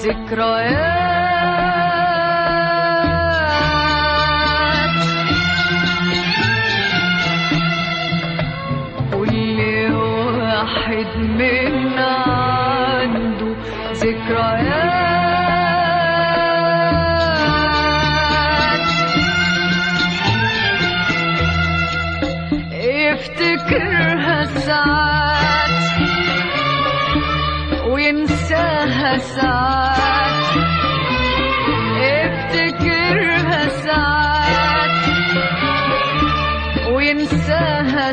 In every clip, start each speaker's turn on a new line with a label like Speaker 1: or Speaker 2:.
Speaker 1: ذكريات كل واحد منا عنده ذكريات يفتكرها ساعات وينساها ساعات يفتكرها ساعات وينساها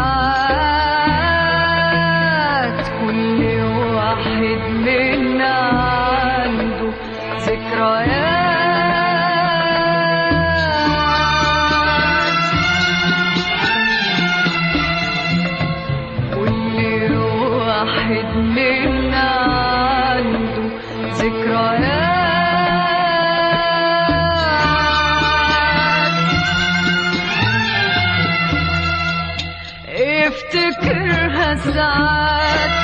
Speaker 1: ساعات كل واحد منا عنده ذكريات كل واحد منا عنده ذكريات يفتكرها ساعات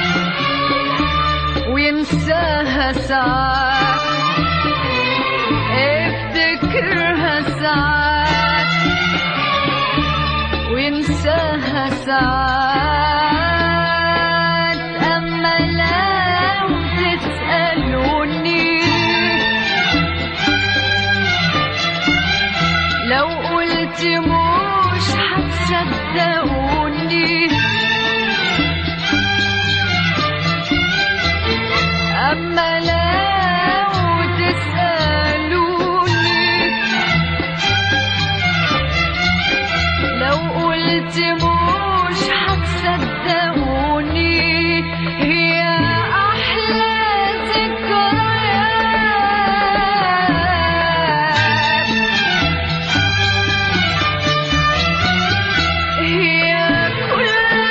Speaker 1: وينساها ساعات يفتكرها ساعات وينساها ساعات أما لو تسألوني لو قلت مش هتصدقوني أما لو تسألوني لو قلت مش هتصدقوني هي أحلى ذكريات هي كل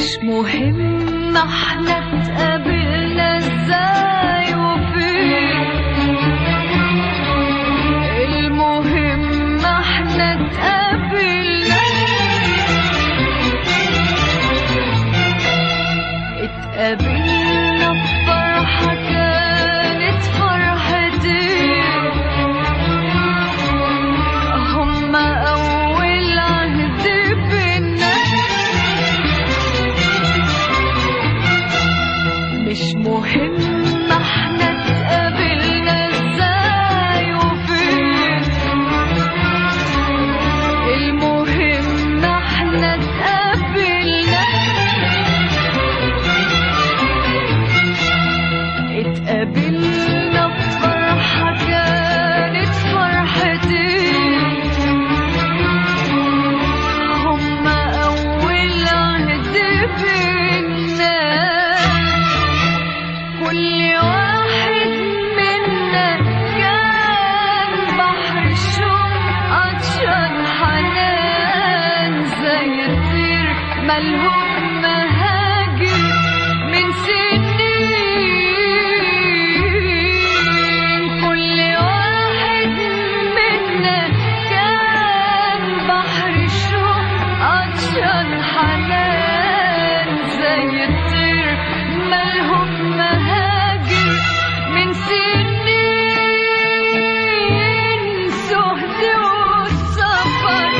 Speaker 1: مش مهم احنا اتقابلنا ازاي وفين المهم احنا اتقابلنا اتقابلنا بفرحة كانت فرحتي هما أول عهد بينا مش مهم احنا اتقابلنا ازاي وفين المهم احنا اتقابلنا اتقابلنا بفرحة كانت فرحتي هما أول عهد بينا كل واحد منا كان بحر الشوق عطشان حنان زي الطير ملهوف مهاجر من سنين كل واحد منا كان بحر الشوق عطشان حنان زي الطير ملهوف مهاجر من سنين سهد والسفر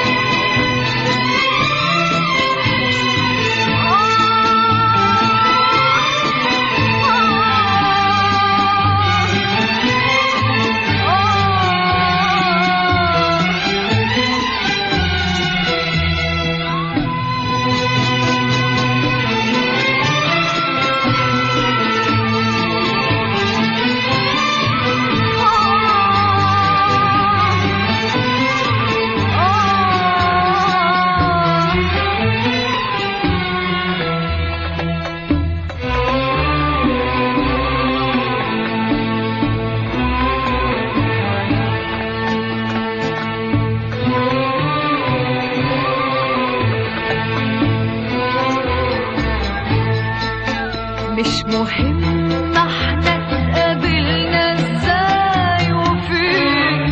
Speaker 1: مش مهم احنا اتقابلنا ازاي وفين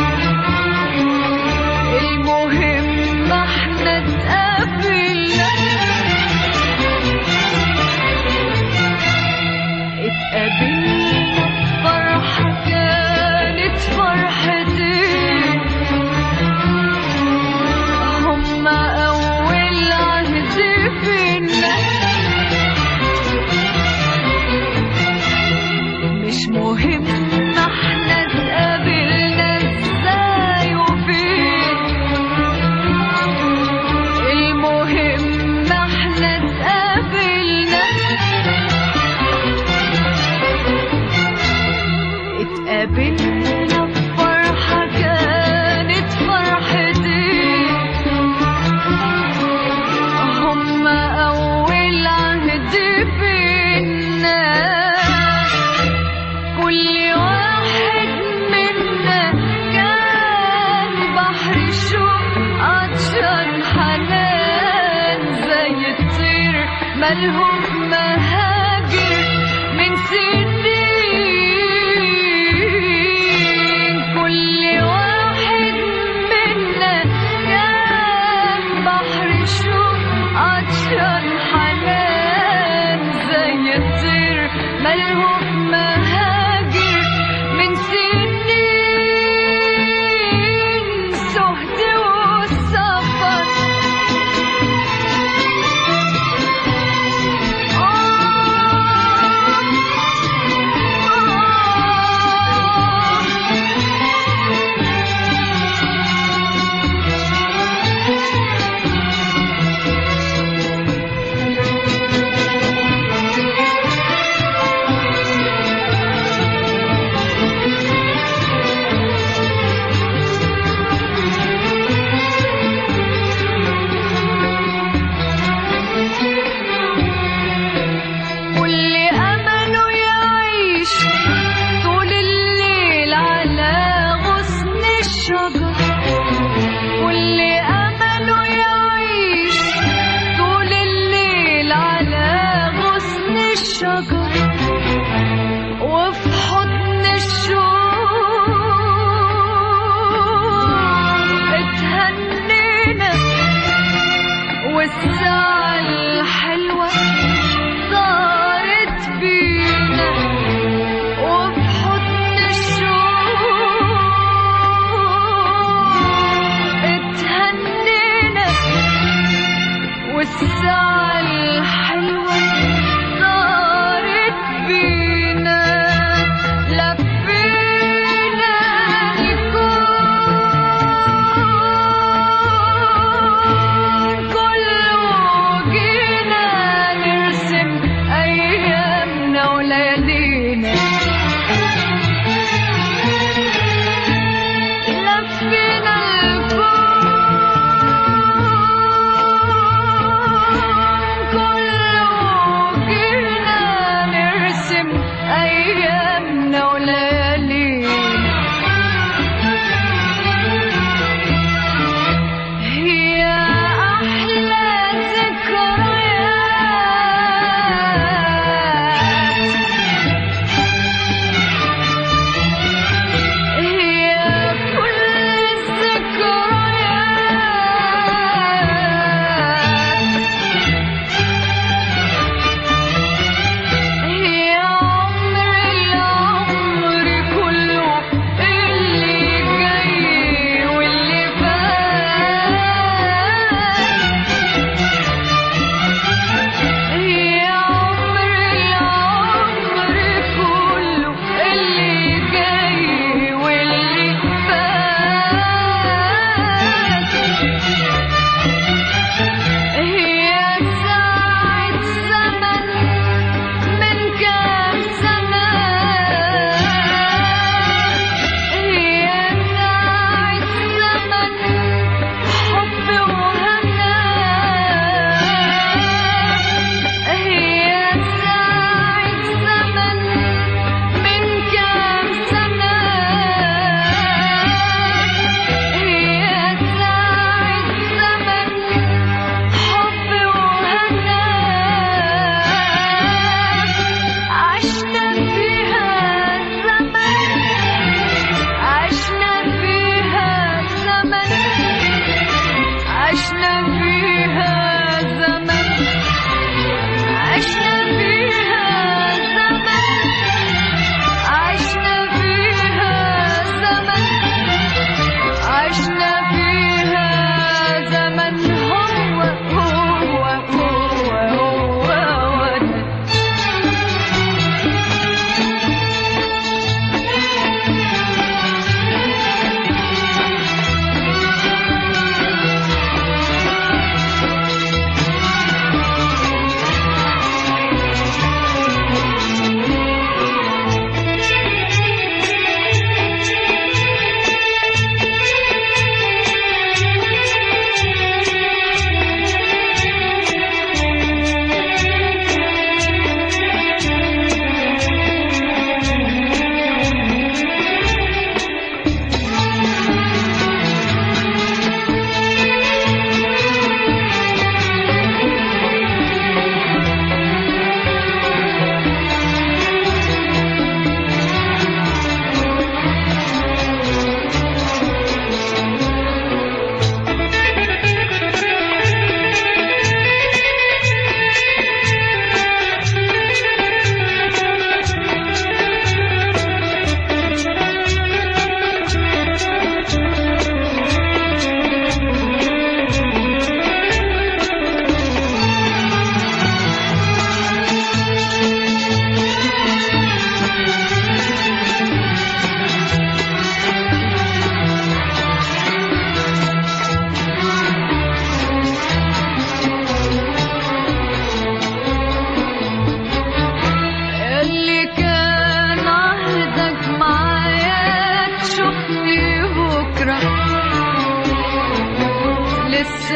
Speaker 1: المهم احنا اتقابلنا اتقابلنا فرحة كانت فرحتي هما أول عهد بينا مش مهم احنا اتقابلنا ازاي وفين المهم احنا اتقابلنا اتقابلنا بفرحة كانت فرحتي هما أول عهد بينا كل واحد منا كان بحر الشوق عطشان حنان زي الطير ملهوف مهاجر من سنين كل واحد منا كان بحر الشوق عطشان حنان زي الطير ملهوف مهاجر من سنين سهد والسفر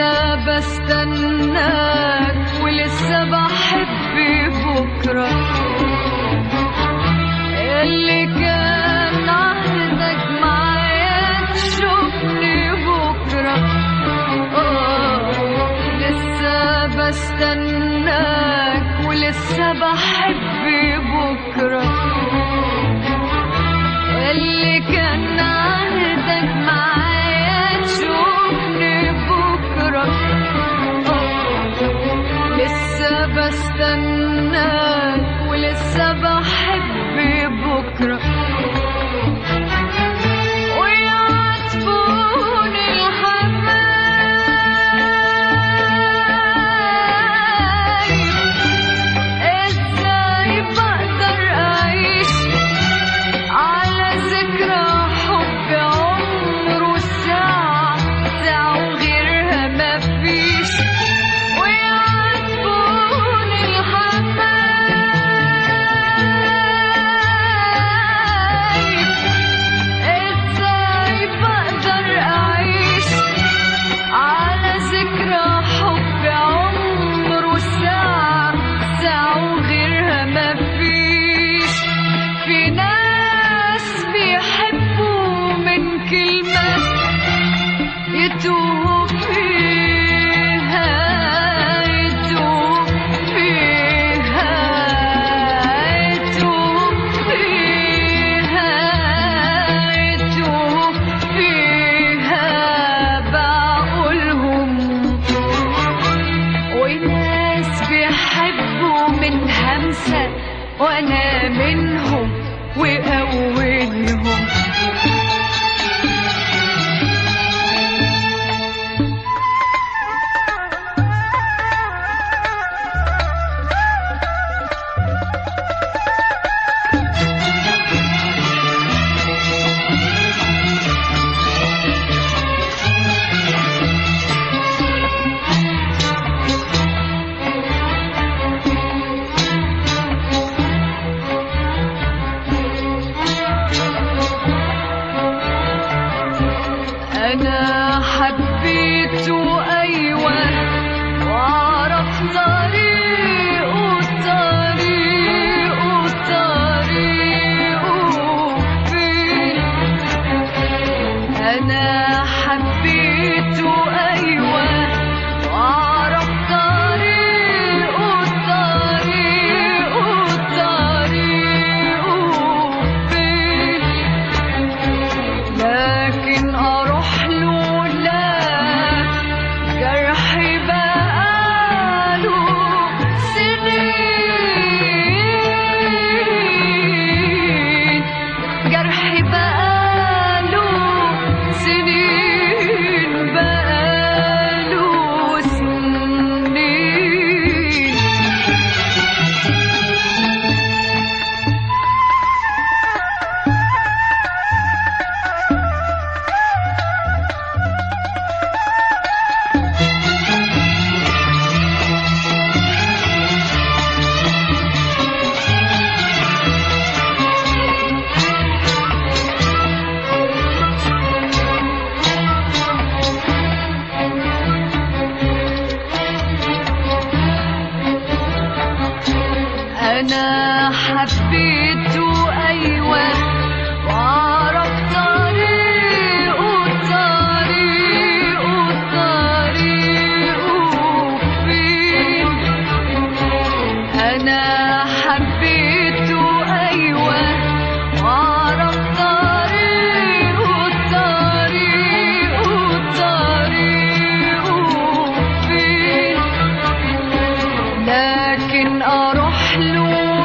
Speaker 1: لسه بستناك ولسه بحب بكرة اللي كان عهدك معايا تشوفني بكرة آه لسه بستناك ولسه بحب بكرة اللي كان عهدك معايا تشوفني بكرة آه، لسه بستناك ولسه بحب بكرة ويعاتبوني الحبايب ازاي بقدر اعيش على ذكرى حب عمره ساعة ساعة وغيرها مفيش ويعاتبوني الحبايب ازاي بقدر اعيش على ذكرى حب عمره ساعة ساعة وغيرها مفيش في ناس بيحبوا من كلمة يتوه فيها يتوه فيها يتوه فيها يتوه فيها بقولهم وناس بيحبوا من همسة وأنا منهم وأولهم أنا حبيته أيوة وأعرف طريقه طريقه طريقه فين أنا حبيته أيوة وأعرف طريقه طريقه طريقه فين لكن اروح له لا جرحي بقاله سنين جرحي بقاله سنين بقاله سنين أنا حبيته أيوة وأعرف طريقه طريقه طريقه فين أنا حبيته أيوة وأعرف طريقه طريقه طريقه فين لكن اروح له